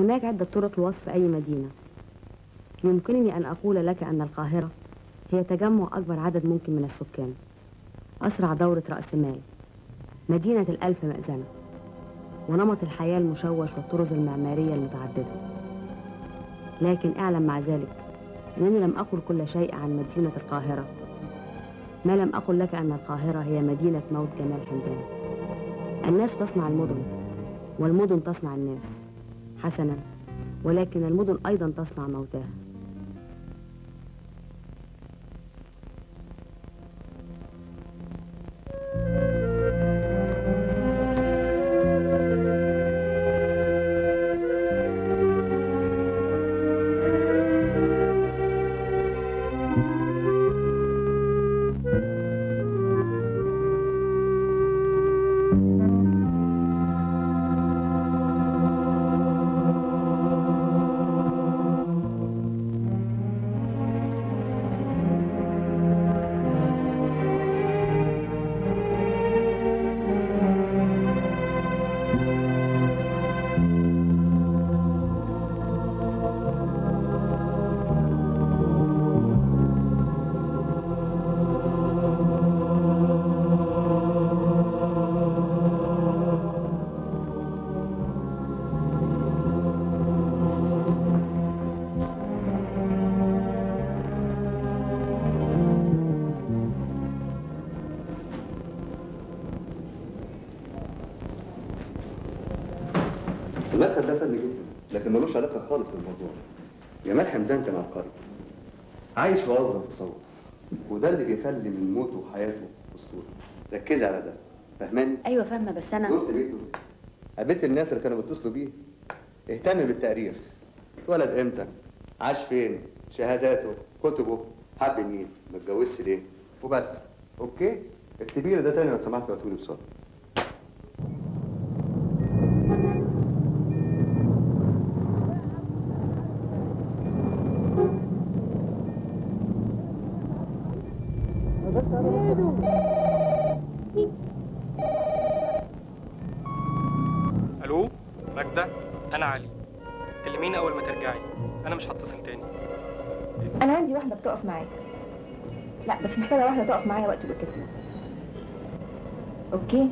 هناك عدة طرق لوصف أي مدينة يمكنني أن أقول لك أن القاهرة هي تجمع أكبر عدد ممكن من السكان أسرع دورة رأس مال مدينة الألف مأذنة ونمط الحياة المشوش والطرز المعمارية المتعددة لكن اعلم مع ذلك أنني لم أقل كل شيء عن مدينة القاهرة ما لم أقل لك أن القاهرة هي مدينة موت جمال حمدان الناس تصنع المدن والمدن تصنع الناس حسنا ولكن المدن أيضا تصنع موتاها المدخل ده فني جدا لكن ملوش علاقه خالص بالموضوع جمال حمدان كان عبقري عايش في اصغر تصور وده اللي بيخلي من موته وحياته اسطوره ركزي على ده فاهماني؟ أيوة فاهمة بس أنا زرت بيته قابلت الناس اللي كانوا بيتصلوا بيه اهتم بالتاريخ اتولد امتى عاش فين شهاداته كتبه حب مين ما اتجوزش ليه وبس اوكي اكتبي لي ده تاني لو سمحت وهاتولي بسرعه الو ماجدة انا علي كلميني اول ما ترجعي انا مش هتصل تاني انا عندي واحده بتقف معاك لا بس محتاجه واحده تقف معايا وقت الاوكازيون اوكي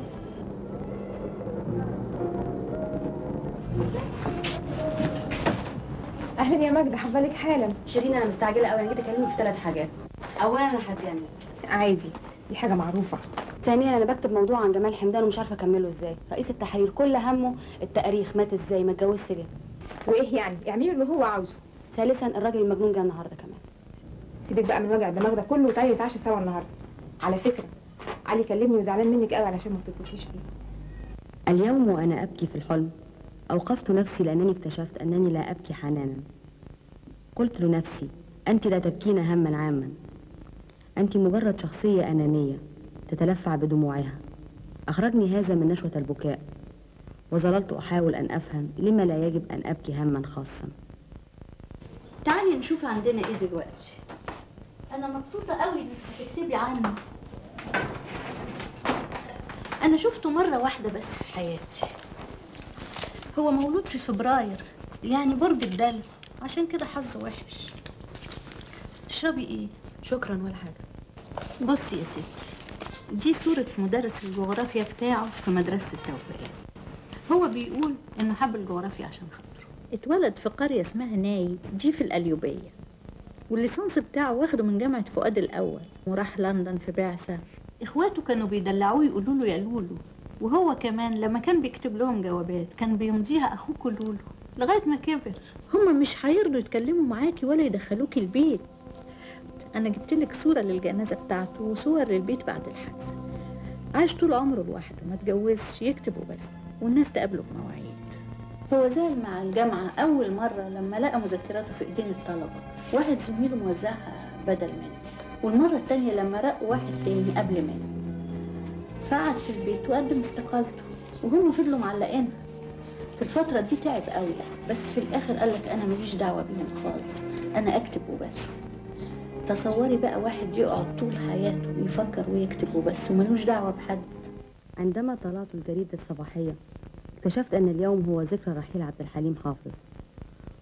اهلا يا ماجده حبالك حالا شيرين أنا مستعجلة أوي أنا جيت أكلمك في ثلاث حاجات أولا أنا هتجنن عادي دي حاجه معروفه ثانيا انا بكتب موضوع عن جمال حمدان ومش عارفه اكمله ازاي رئيس التحرير كل همه التاريخ مات ازاي ما اتجوزش ليه وايه يعني اعملي اللي هو عاوزه ثالثا الراجل المجنون جه النهارده كمان سيبك بقى من وجع الدماغ ده كله وتعالي نتعشى سوا النهارده على فكره علي كلمني وزعلان منك قوي علشان ما بتتصليش بيه اليوم وانا ابكي في الحلم اوقفت نفسي لانني اكتشفت انني لا ابكي حنانا قلت لنفسي انت لا تبكين هما عاما انت مجرد شخصيه انانيه تتلفع بدموعها اخرجني هذا من نشوه البكاء وظللت احاول ان افهم لما لا يجب ان ابكي هما خاصا تعالي نشوف عندنا ايه دلوقتي انا مبسوطه قوي انك هتكتبي عنه انا شفته مره واحده بس في حياتي هو مولود في فبراير يعني برج الدلو عشان كده حظه وحش تشربي ايه شكرا ولا حاجه بصي يا ستي دي صورة مدرس الجغرافيا بتاعه في مدرسة التوفيقية هو بيقول انه حب الجغرافيا عشان خاطره اتولد في قرية اسمها ناي دي في القليوبية والليسانس بتاعه واخده من جامعة فؤاد الأول وراح لندن في بعثة اخواته كانوا بيدلعوه يقولوا له يا لولو وهو كمان لما كان بيكتب لهم جوابات كان بيمضيها اخوكوا لولو لغاية ما كبر هما مش هيرضوا يتكلموا معاكي ولا يدخلوكي البيت انا جبت لك صورة للجنازة بتاعته وصور للبيت بعد الحادثة عاش طول عمره لوحده ما اتجوزش يكتب وبس والناس تقابله بمواعيد هو زعل مع الجامعة أول مرة لما لقى مذكراته في إيدين الطلبة واحد زميله موزعها بدل منه والمرة التانية لما رق واحد تاني قبل منه فقعد في البيت وقدم استقالته وهم فضلوا معلقينها في الفترة دي تعب قوي بس في الآخر قالك أنا ماليش دعوة بيهم خالص أنا أكتب وبس تصوري بقى واحد يقعد طول حياته يفكر ويكتب وبس وملوش دعوة بحد عندما طلعت الجريدة الصباحية اكتشفت أن اليوم هو ذكرى رحيل عبد الحليم حافظ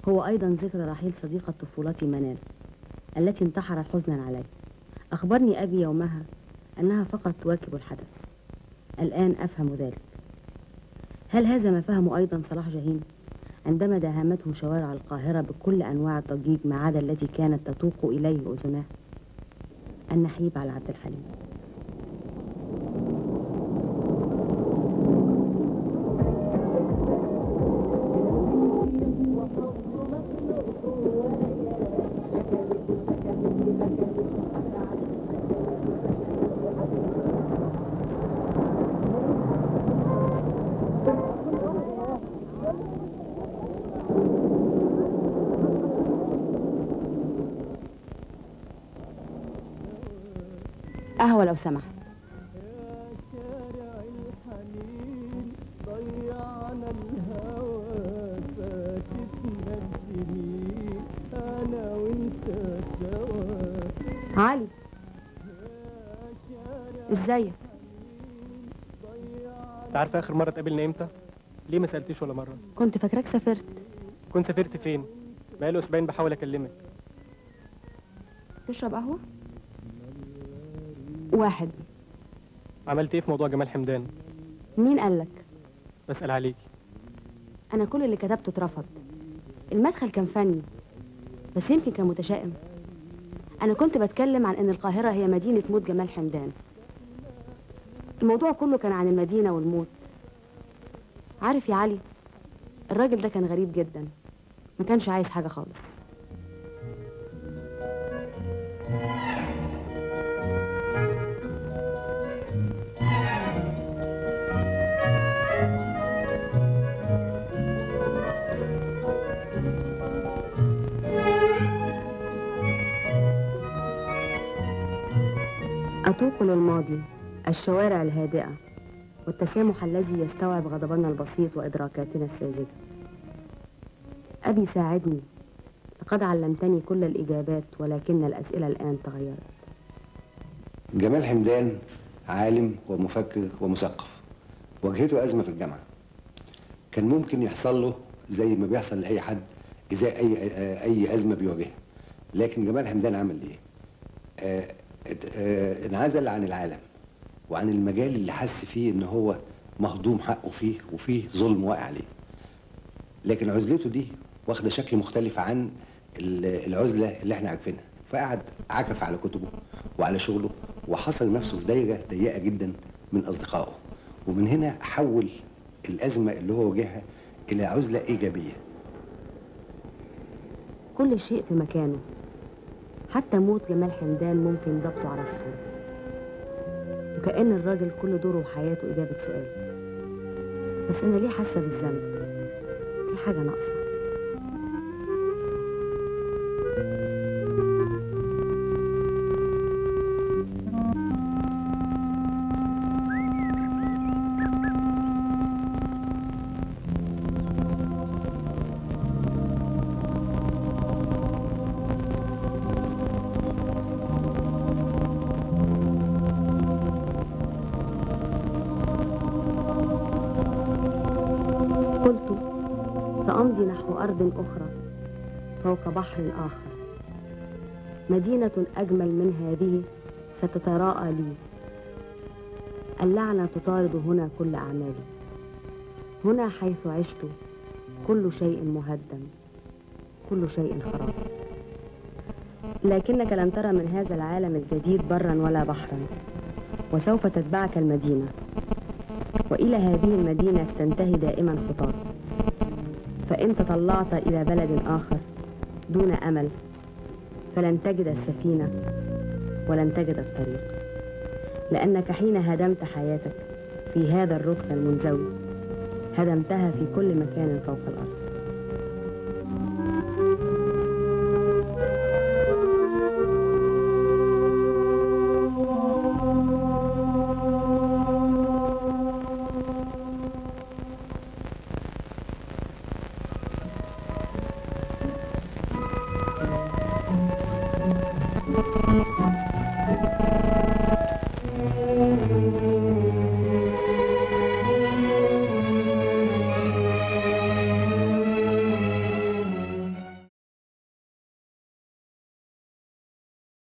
هو أيضا ذكرى رحيل صديقة طفولتي منال التي انتحرت حزنا علي أخبرني أبي يومها أنها فقط تواكب الحدث الآن أفهم ذلك هل هذا ما فهمه أيضا صلاح جاهين عندما داهمته شوارع القاهرة بكل أنواع الضجيج ما عدا التي كانت تتوق إليه أذناه النحيب على عبد الحليم قهوة لو سمحت شارع الحنين ضيعنا الهوى فاتتنا السنين انا وانت سوا علي ازيك انت عارفه اخر مره اتقابلنا امتى ليه ما سالتيش ولا مره كنت فاكراك سافرت كنت سافرت فين بقاله اسبوعين بحاول اكلمك تشرب قهوة واحد عملت ايه في موضوع جمال حمدان مين قالك بسال عليكي أنا كل اللي كتبته اترفض المدخل كان فني بس يمكن كان متشائم أنا كنت بتكلم عن إن القاهرة هي مدينة موت جمال حمدان الموضوع كله كان عن المدينة والموت عارف يا علي الراجل ده كان غريب جدا ما كانش عايز حاجة خالص أتوق للماضي الشوارع الهادئة والتسامح الذي يستوعب غضبنا البسيط وإدراكاتنا الساذجة أبي ساعدني لقد علمتني كل الإجابات ولكن الأسئلة الآن تغيرت جمال حمدان عالم ومفكر ومثقف واجهته أزمة في الجامعة كان ممكن يحصل له زي ما بيحصل لأي حد إزاء أي أي أزمة بيواجهها لكن جمال حمدان عمل إيه؟ آه ات- آه انعزل عن العالم وعن المجال اللي حس فيه إن هو مهضوم حقه فيه وفيه ظلم واقع عليه لكن عزلته دي واخدة شكل مختلف عن ال- العزلة اللي احنا عارفينها فقعد عكف على كتبه وعلى شغله وحصل نفسه في دايرة ضيقة جدا من أصدقائه ومن هنا حول الأزمة اللي هو واجهها إلى عزلة إيجابية كل شيء في مكانه حتى موت جمال حمدان ممكن ضبطه على الصورة وكأن الراجل كل دوره وحياته إجابة سؤال بس أنا ليه حاسة بالذنب في حاجة ناقصة قلت سأمضي نحو أرض أخرى فوق بحر آخر مدينة أجمل من هذه ستتراءى لي اللعنة تطارد هنا كل أعمالي هنا حيث عشت كل شيء مهدم كل شيء خراب لكنك لن ترى من هذا العالم الجديد برا ولا بحرا وسوف تتبعك المدينة وإلى هذه المدينة تنتهي دائما خطاك فإن تطلعت إلى بلد آخر دون أمل فلن تجد السفينة ولن تجد الطريق لأنك حين هدمت حياتك في هذا الركن المنزوي هدمتها في كل مكان فوق الأرض